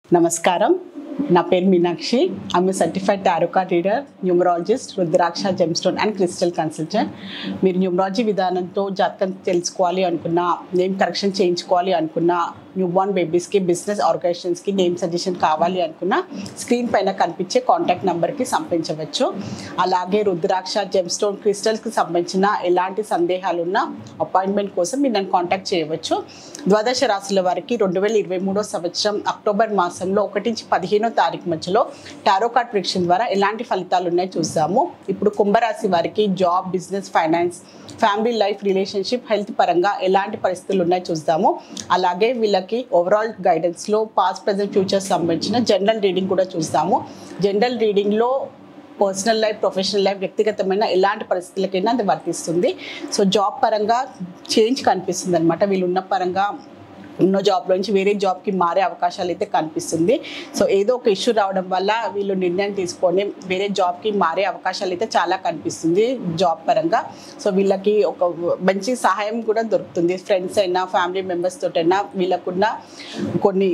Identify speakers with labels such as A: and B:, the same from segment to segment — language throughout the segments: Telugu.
A: నమస్కారం నా పేరు మీనాక్షి ఐఎమ్ సర్టిఫైడ్ టారోకా reader numerologist rudraksha gemstone and crystal consultant మీరు న్యూమరాలజీ విధానంతో జాతకం తెలుసుకోవాలి అనుకున్నా నేమ్ కరెక్షన్ చేయించుకోవాలి అనుకున్నా న్యూ బార్న్ బేబీస్కి బిజినెస్ ఆర్గనైజేషన్స్కి నేమ్ సజెషన్ కావాలి అనుకున్నా స్క్రీన్ పైన కనిపించే కాంటాక్ట్ నెంబర్కి సంప్రదించవచ్చు అలాగే రుద్రాక్ష జెమ్స్టోన్ క్రిస్టల్స్కి సంబంధించిన ఎలాంటి సందేహాలు ఉన్నా అపాయింట్మెంట్ కోసం మీరు నన్ను కాంటాక్ట్ చేయవచ్చు ద్వాదశ రాశుల వారికి రెండు వేల ఇరవై మూడో సంవత్సరం అక్టోబర్ మాసంలో ఒకటి నుంచి పదిహేనో తారీఖు మధ్యలో టారో కార్డ్ ప్రిడిక్షన్ ద్వారా ఎలాంటి ఫలితాలు ఉన్నాయో చూసాము ఇప్పుడు కుంభరాశి వారికి job business finance family life relationship health పరంగా ఎలాంటి పరిస్థితులు ఉన్నాయో చూద్దాము అలాగే వీళ్ళకి ఓవరాల్ గైడెన్స్లో పాస్ట్ ప్రజెంట్ ఫ్యూచర్ సంబంధించిన జనరల్ రీడింగ్ కూడా చూస్తాము జనరల్ రీడింగ్లో పర్సనల్ లైఫ్ ప్రొఫెషనల్ లైఫ్ వ్యక్తిగతమైన ఎలాంటి పరిస్థితులకైనా అది వర్తిస్తుంది సో జాబ్ పరంగా చేంజ్ కనిపిస్తుంది అనమాట వీళ్ళు ఉన్న పరంగా ఉన్న జాబ్ నుంచి వేరే జాబ్కి మారే అవకాశాలు అయితే కనిపిస్తుంది సో ఏదో ఒక ఇష్యూ రావడం వల్ల వీళ్ళు నిర్ణయం తీసుకొని వేరే జాబ్కి మారే అవకాశాలు అయితే చాలా కనిపిస్తుంది జాబ్ పరంగా సో వీళ్ళకి ఒక మంచి సహాయం కూడా దొరుకుతుంది ఫ్రెండ్స్ అయినా ఫ్యామిలీ మెంబర్స్ తోటైనా వీళ్ళకున్న కొన్ని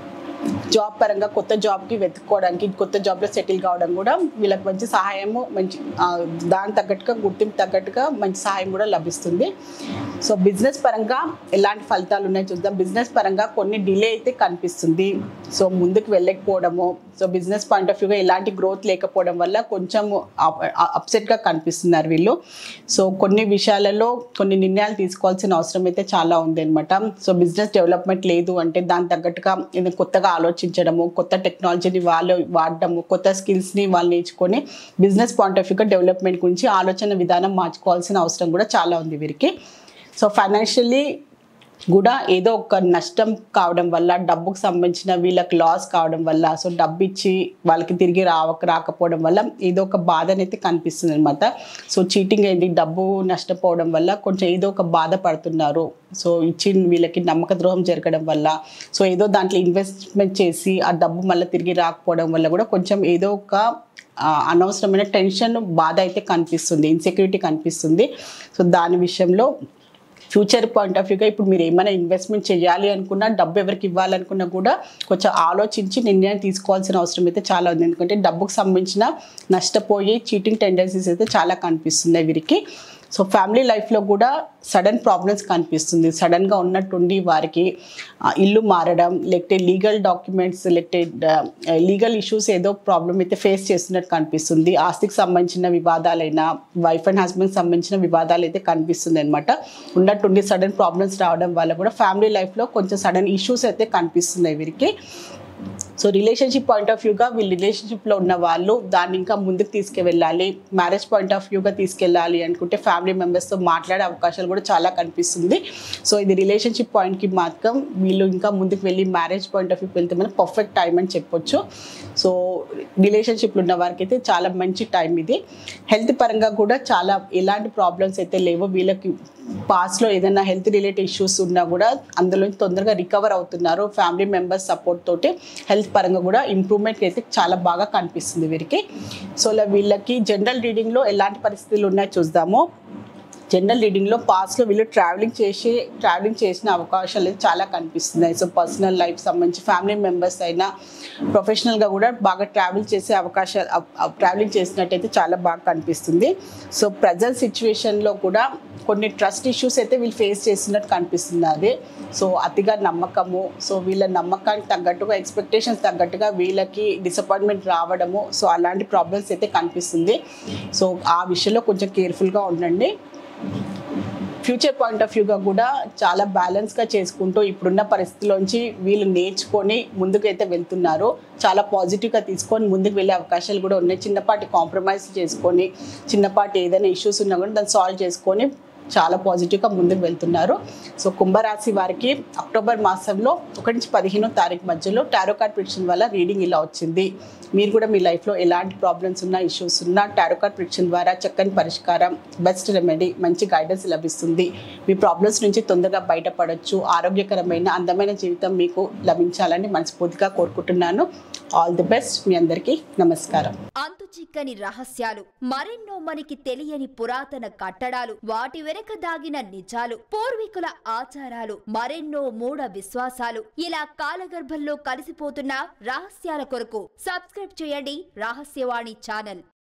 A: జాబ్ పరంగా కొత్త జాబ్కి వెతుక్కోవడానికి కొత్త జాబ్లో సెటిల్ కావడం కూడా వీళ్ళకి మంచి సహాయము మంచి ఆ, దానికి తగ్గట్టుగా గుర్తింపు తగ్గట్టుగా మంచి సహాయం కూడా లభిస్తుంది సో బిజినెస్ పరంగా ఎలాంటి ఫలితాలు ఉన్నాయో చూద్దాం బిజినెస్ పరంగా కొన్ని డిలే అయితే కనిపిస్తుంది సో ముందుకు వెళ్ళకపోవడము సో బిజినెస్ పాయింట్ ఆఫ్ వ్యూగా ఎలాంటి గ్రోత్ లేకపోవడం వల్ల కొంచెం అప్సెట్గా కనిపిస్తున్నారు వీళ్ళు సో కొన్ని విషయాలలో కొన్ని నిర్ణయాలు తీసుకోవాల్సిన అవసరం అయితే చాలా ఉంది అనమాట సో బిజినెస్ డెవలప్మెంట్ లేదు అంటే దాని తగ్గట్టుగా ఏదైనా కొత్తగా ఆలోచించడము కొత్త టెక్నాలజీని వాళ్ళు వాడడము కొత్త స్కిల్స్ని వాళ్ళు నేర్చుకొని బిజినెస్ పాయింట్ ఆఫ్ వ్యూగా డెవలప్మెంట్ గురించి ఆలోచన విధానం మార్చుకోవాల్సిన అవసరం కూడా చాలా ఉంది వీరికి సో ఫైనాన్షియల్లీ కూడా ఏదో ఒక నష్టం కావడం వల్ల డబ్బుకు సంబంధించిన వీళ్ళకి లాస్ కావడం వల్ల సో డబ్బు ఇచ్చి వాళ్ళకి తిరిగి రావక రాకపోవడం వల్ల ఏదో ఒక బాధ అనేది కనిపిస్తుంది అనమాట సో చీటింగ్ అయింది డబ్బు నష్టపోవడం వల్ల కొంచెం ఏదో ఒక బాధ పడుతున్నారు సో ఇచ్చి వీళ్ళకి నమ్మక ద్రోహం జరగడం వల్ల సో ఏదో దాంట్లో ఇన్వెస్ట్మెంట్ చేసి ఆ డబ్బు మళ్ళీ తిరిగి రాకపోవడం వల్ల కూడా కొంచెం ఏదో ఒక ఆ, అనవసరమైన టెన్షన్ బాధ అయితే కనిపిస్తుంది ఇన్సెక్యూరిటీ కనిపిస్తుంది సో దాని విషయంలో ఫ్యూచర్ పాయింట్ ఆఫ్ వ్యూగా ఇప్పుడు మీరు ఏమైనా ఇన్వెస్ట్మెంట్ చేయాలి అనుకున్నా డబ్బు ఎవరికి ఇవ్వాలనుకున్నా కూడా కొంచెం ఆలోచించి నిర్ణయం తీసుకోవాల్సిన అవసరం అయితే చాలా ఉంది ఎందుకంటే డబ్బుకు సంబంధించిన నష్టపోయి చీటింగ్ టెండెన్సీస్ అయితే చాలా కనిపిస్తున్నాయి వీరికి సో ఫ్యామిలీ లైఫ్లో కూడా సడన్ ప్రాబ్లమ్స్ కనిపిస్తుంది సడన్గా ఉన్నట్టుండి వారికి ఆ, ఇల్లు మారడం లేకపోతే లీగల్ డాక్యుమెంట్స్ లేకపోతే లీగల్ ఇష్యూస్ ఏదో ప్రాబ్లం అయితే ఫేస్ చేస్తున్నట్టు కనిపిస్తుంది ఆస్తికి సంబంధించిన వివాదాలైనా వైఫ్ అండ్ హస్బెండ్కి సంబంధించిన వివాదాలు అయితే కనిపిస్తుంది అనమాట ఉన్నట్టుండి సడన్ ప్రాబ్లమ్స్ రావడం వల్ల కూడా ఫ్యామిలీ లైఫ్లో కొంచెం సడన్ ఇష్యూస్ అయితే కనిపిస్తున్నాయి వీరికి సో రిలేషన్షిప్ పాయింట్ ఆఫ్ వ్యూగా వీళ్ళు రిలేషన్షిప్లో ఉన్న వాళ్ళు దాన్ని ఇంకా ముందుకు తీసుకువెళ్ళాలి మ్యారేజ్ పాయింట్ ఆఫ్ వ్యూగా తీసుకెళ్ళాలి అనుకుంటే ఫ్యామిలీ మెంబర్స్తో మాట్లాడే అవకాశాలు కూడా చాలా కనిపిస్తుంది సో ఇది రిలేషన్షిప్ పాయింట్కి మాత్రం వీళ్ళు ఇంకా ముందుకు వెళ్ళి మ్యారేజ్ పాయింట్ ఆఫ్ వ్యూకి వెళ్తే మనం పర్ఫెక్ట్ టైం అని చెప్పొచ్చు సో రిలేషన్షిప్లో ఉన్న వారికి అయితే చాలా మంచి టైం ఇది హెల్త్ పరంగా కూడా చాలా ఎలాంటి ప్రాబ్లమ్స్ అయితే లేవు వీళ్ళకి పాస్ట్లో ఏదైనా హెల్త్ రిలేటెడ్ ఇష్యూస్ ఉన్నా కూడా అందులో తొందరగా రికవర్ అవుతున్నారు ఫ్యామిలీ మెంబర్స్ సపోర్ట్ తోటి హెల్త్ పరంగా కూడా ఇంప్రూవ్మెంట్ అయితే చాలా బాగా కనిపిస్తుంది వీరికి సో ఇలా వీళ్ళకి జనరల్ రీడింగ్లో ఎలాంటి పరిస్థితులు ఉన్నాయో చూద్దాము జనరల్ రీడింగ్లో పాస్ట్లో వీళ్ళు ట్రావెలింగ్ చేసి ట్రావెలింగ్ చేసిన అవకాశాలు అయితే చాలా కనిపిస్తున్నాయి సో పర్సనల్ లైఫ్ సంబంధించి ఫ్యామిలీ మెంబర్స్ అయినా ప్రొఫెషనల్గా కూడా బాగా ట్రావెల్ చేసే అవకాశాలు ట్రావెలింగ్ చేసినట్టయితే చాలా బాగా కనిపిస్తుంది సో ప్రజెంట్ సిచ్యువేషన్లో కూడా కొన్ని ట్రస్ట్ ఇష్యూస్ అయితే వీళ్ళు ఫేస్ చేస్తున్నట్టు కనిపిస్తుంది అది సో అతిగా నమ్మకము సో వీళ్ళ నమ్మకానికి తగ్గట్టుగా ఎక్స్పెక్టేషన్స్ తగ్గట్టుగా వీళ్ళకి డిసప్పాయింట్మెంట్ రావడము సో అలాంటి ప్రాబ్లమ్స్ అయితే కనిపిస్తుంది సో ఆ విషయంలో కొంచెం కేర్ఫుల్గా ఉండండి ఫ్యూచర్ పాయింట్ ఆఫ్ వ్యూగా కూడా చాలా బ్యాలెన్స్గా చేసుకుంటూ ఇప్పుడున్న పరిస్థితిలోంచి వీళ్ళు నేర్చుకొని ముందుకైతే వెళ్తున్నారు చాలా పాజిటివ్గా తీసుకొని ముందుకు వెళ్ళే అవకాశాలు కూడా ఉన్నాయి చిన్నపాటి కాంప్రమైజ్ చేసుకొని చిన్నపాటి ఏదైనా ఇష్యూస్ ఉన్నా కూడా దాన్ని సాల్వ్ చేసుకొని చాలా పాజిటివ్గా ముందుకు వెళ్తున్నారు సో కుంభరాశి వారికి అక్టోబర్ మాసంలో ఒకటి నుంచి పదిహేనో తారీఖు మధ్యలో టారో కార్డ్ ప్రిడిక్షన్ వల్ల రీడింగ్ ఇలా వచ్చింది మీరు కూడా మీ లైఫ్లో ఎలాంటి ప్రాబ్లమ్స్ ఉన్నా ఇష్యూస్ ఉన్నా టారో కార్డ్ ప్రిడిక్షన్ ద్వారా చక్కని పరిష్కారం బెస్ట్ రెమెడీ మంచి గైడెన్స్ లభిస్తుంది మీ ప్రాబ్లమ్స్ నుంచి తొందరగా బయటపడవచ్చు ఆరోగ్యకరమైన అందమైన జీవితం మీకు లభించాలని మనస్ఫూర్తిగా కోరుకుంటున్నాను ఆల్ ది బెస్ట్ మీ అందరికీ నమస్కారం
B: అంతు చిక్కని రహస్యాలు మరెన్నో మనకి తెలియని పురాతన కట్టడాలు వాటి వెనక దాగిన నిజాలు పూర్వీకుల ఆచారాలు మరెన్నో మూఢ విశ్వాసాలు ఇలా కాలగర్భంలో కలిసిపోతున్న రహస్యాల కొరకు సబ్స్క్రైబ్ చేయండి రహస్యవాణి ఛానల్